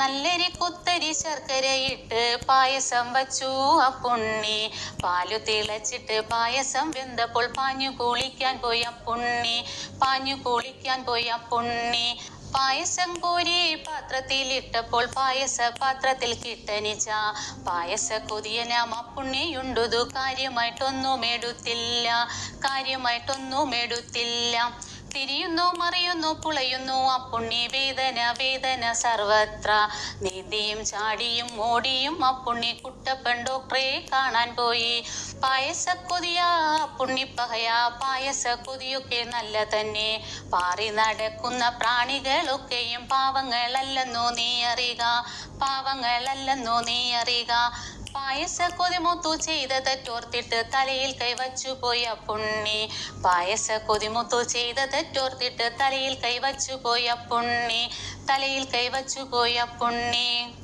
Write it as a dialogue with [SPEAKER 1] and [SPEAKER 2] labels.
[SPEAKER 1] നല്ലരി കുത്തരി ശർക്കരയിട്ട് പായസം വച്ചു അപ്പുണ്ണി പാലു തിളച്ചിട്ട് പായസം വെന്തപ്പോൾ പാഞ്ഞു കുളിക്കാൻ പോയി അപ്പുണ്ണി പാഞ്ഞു കുളിക്കാൻ പോയി അപ്പുണ്ണി പായസം കോരി പാത്രത്തിലിട്ടപ്പോൾ പായസ പാത്രത്തിൽ കിട്ടനിച്ച പായസ കൊതിയനാം അപ്പുണ്ണിയുണ്ടതു കാര്യമായിട്ടൊന്നും എടുത്തില്ല കാര്യമായിട്ടൊന്നും എടുത്തില്ല തിരിയുന്നു മറിയുന്നു പുളയുന്നു അപ്പുണ്ണി വേദന വേദന സർവത്ര നീന്തിയും ചാടിയും ഓടിയും അപ്പുണ്ണി കുട്ടപ്പൻ ഡോക്ടറെ കാണാൻ പോയി പായസ കൊതിയ അപ്പുണ്ണി പകയ പായസ കൊതിയൊക്കെ നല്ല തന്നെ പാറി നടക്കുന്ന പ്രാണികളൊക്കെയും പാവങ്ങളല്ലെന്നോ നീ അറിയുക പാവങ്ങളല്ലെന്നോ നീ അറിയുക പായസ കൊതിമുത്തു ചെയ്ത തെറ്റോർത്തിട്ട് തലയിൽ കൈവച്ചു പോയ പുണ്ണി പായസ കൊതിമുത്തു ചെയ്ത തെറ്റോർത്തിട്ട് തലയിൽ കൈവച്ചു പോയ പുണ്ണി തലയിൽ കൈവച്ചു പോയ പുണ്ണി